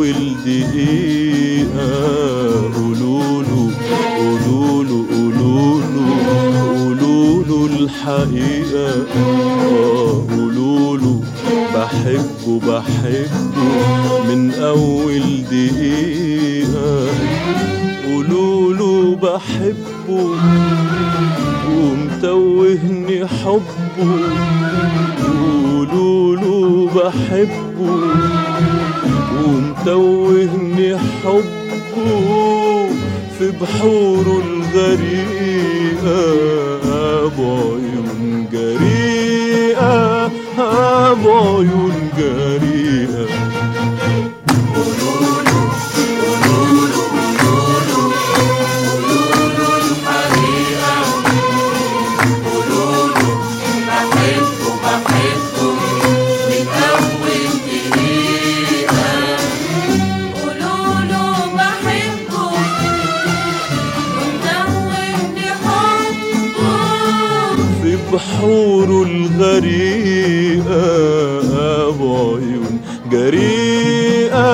أول دقيقة قولوله قولوله قولوله قولوله الحقيقة آه قولوله بحبه بحبه من أول دقيقة قولوله بحبه ومتوهني حبه قولوله بحبه ومتوهني حبه في بحوره الغريقة بعيون جريئة بعيون جريئة بحبه بحبه من أول دقيقة قولوله بحبه ومدوني حبه في بحوره الغريقة بعيون جريئة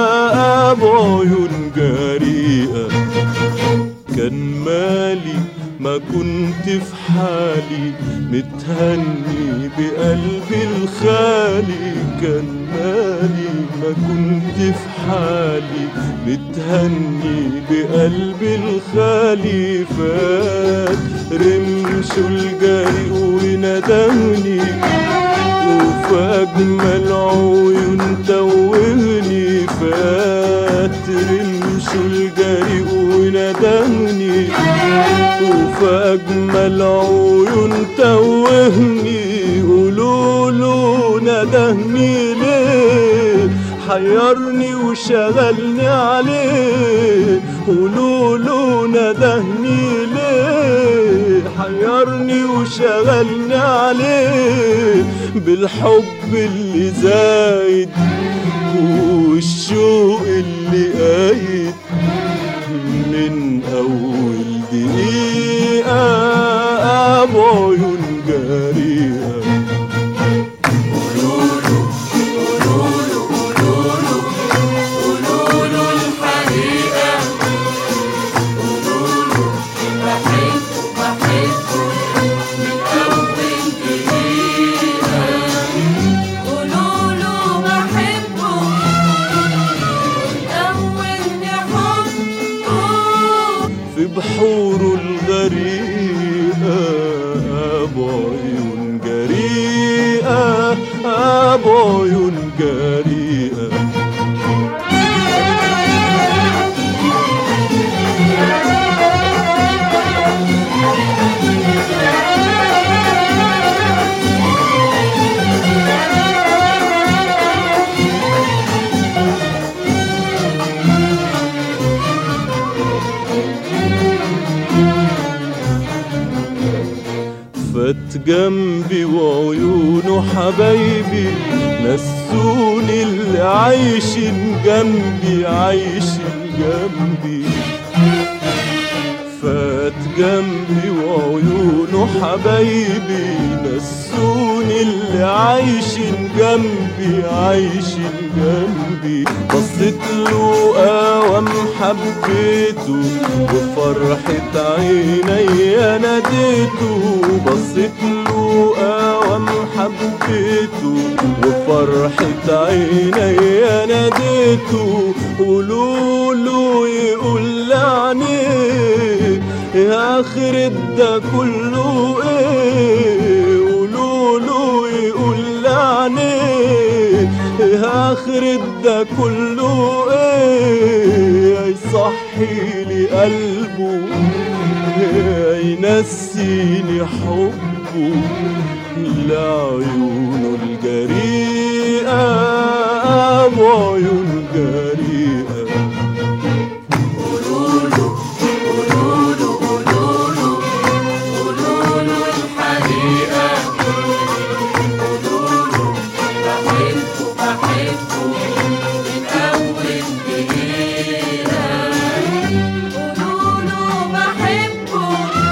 بعيون جريئة كان مالي ما كنت في حالي متهني بقلبي الخالي كان مالي ما كنت في حالي متهني بقلبي الخالي فات رمشه الجري وندهني وفي أجمل عيون توهني فات رمشه الجري وندهني وفي أجمل عيون توهني قولوله ندهني ليه حيرني وشغلني عليه قولوله ندهني ليه حيرني وشغلني عليه بالحب اللي زايد والشوق اللي قايد من أول دقيقة بعيون جريئة قولوله الحقيقة قولوله بحبه بحبه من أول دقيقة قولوله بحبه مدوني حبه في بحوره الغريقة بعيون جريئة بعيون جريئة فات جنبي وعيونه حبايبي نسوني اللي عايشين جنبي عايشين جنبي فات جنبي وعيونه حبايبي نسوني اللي عايشين جنبي عايشين جنبي بصيت له قوام حبيته بفرحة عيني ناديته بصيت له قوام حبيته وفرحة عيني ناديته قولوله يقول لعنيك يا آخر ده كله ايه قولوله يقول لعنيك يا آخر ده كله ايه يصحي لي قلبه ينسيني حبه لعيونه الجريئة وعيون جريئة قولوله قولوله قولوله قولوله الحقيقة قولوله بحبه بحبه من أول دقيقة قولوله بحبه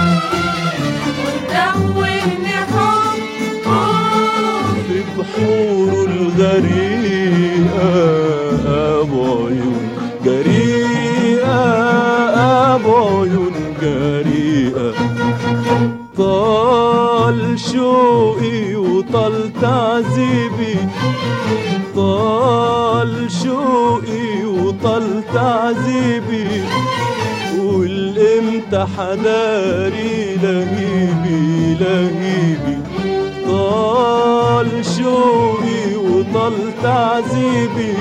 ومدوني حبه في بحور الغريقة جريئة بعيون جريئة طال شوقي وطال تعذيبي طال شوقي وطال تعذيبي والامتى حداري لهيبي لهيبي طال شوقي وطال تعذيبي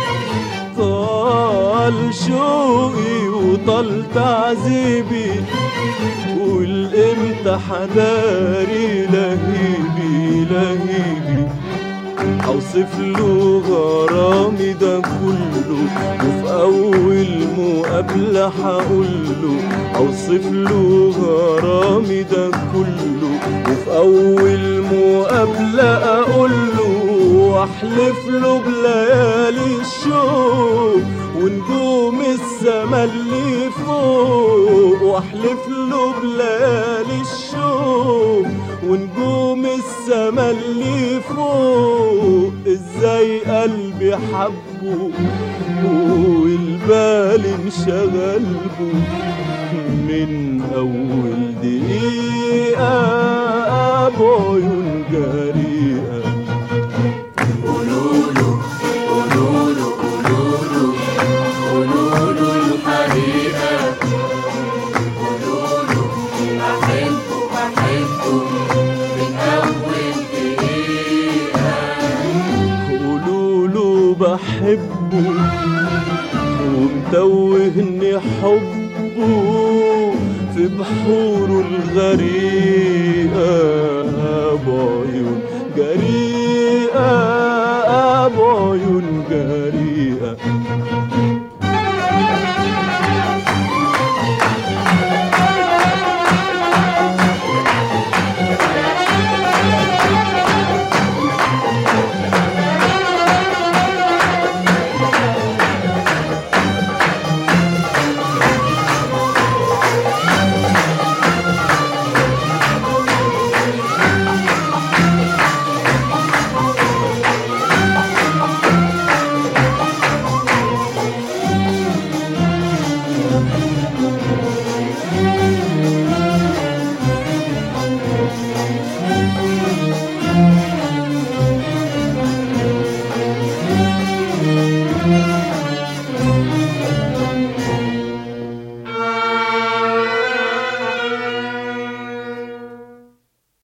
طال شوقي وطال تعذيبي والامتى حداري لهيبي لهيبي اوصف له غرامي ده كله وفي اول مقابله هقول له اوصف له غرامي ده كله وفي اول مقابله اقول له واحلف له بليالي الشوق ونجوم السما اللي فوق واحلف له بليالي الشوق ونجوم السما اللي فوق ازاي قلبي حبه والبال انشغل به من اول دقيقه بعيون جريئه قولوله قولوله قولوله قولوله الحقيقة قولوله بحبه بحبه من أول دقيقة قولوا له بحبه ومتوهني حبه في بحوره الغريقة بعيون جريئة